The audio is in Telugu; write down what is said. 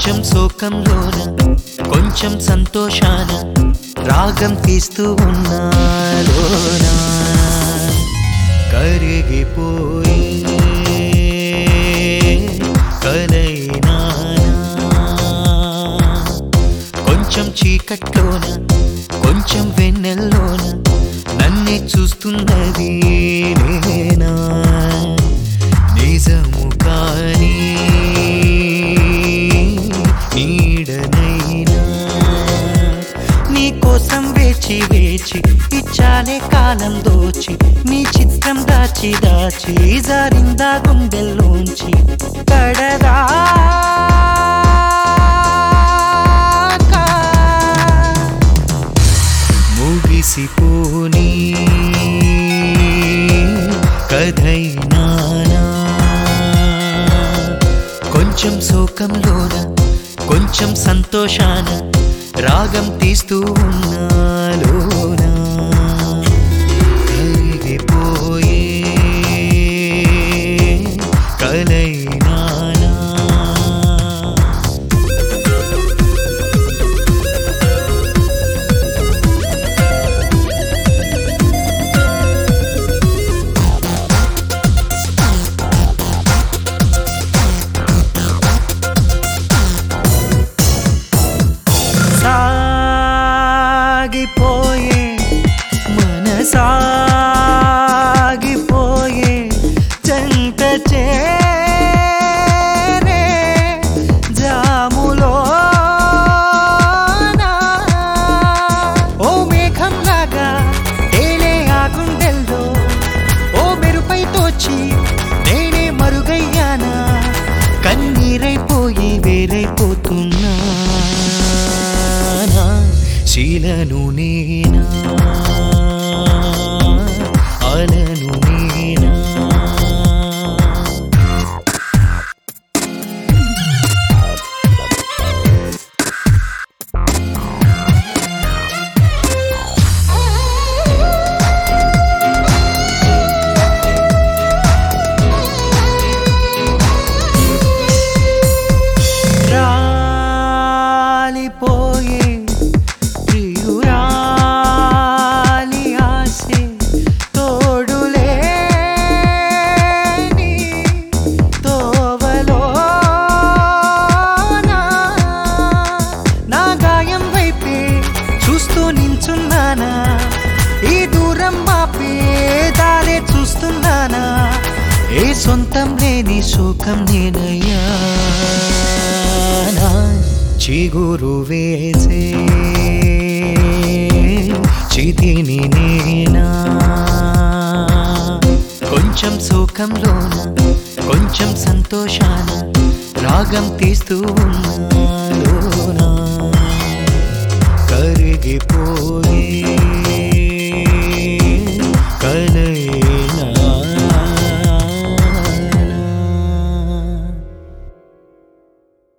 కొంచెం శోకంలోన కొంచెం సంతోషాన రాగం తీస్తూ ఉన్నాలోనా కరిగిపోయి కలైనా కొంచెం చీకట్లోన కొంచెం వెన్నెల్లోన నన్నే చూస్తున్నది నేనా నిజము కానీ నీడనైనా నీ కోసం వేచి వేచి ఇచ్చాలే కాలం దోచి నీ చిత్రం దాచి దాచి జారిందా గుండెల్లోంచి కడదాకా ముగిసిపోని కథైనానా కొంచెం శోకంలోన కొంచెం సంతోషాన రాగం తీస్తూ ఉన్నాలోనా కరిగిపోయే కలైనానా సాగిపోయే మనసాగిపోయే జంట చేరే జాములో ఓ మేఘం లాగా తేలే ఆ గుండెల్లో ఓ మెరుపై తోచి నేనే మరుగయ్యానా కన్నీరైపోయి వేరైపోతున్నా శీలను నేనా అలను నేనా రాలిపోయే ప్రియురాలి ఆసే తోడులేని తోవలోనా నా గాయం వైపే చూస్తూ నించున్నానా ఈ దూరం మాపే దారే చూస్తున్నానా ఏ సొంతం లేని శోకం నేనయ్యా చిగురు వేసే చితిని నేనా కొంచెం శోకంలోన కొంచెం సంతోషాన రాగం తీస్తూ ఉన్నాలోనా కరిగిపోయే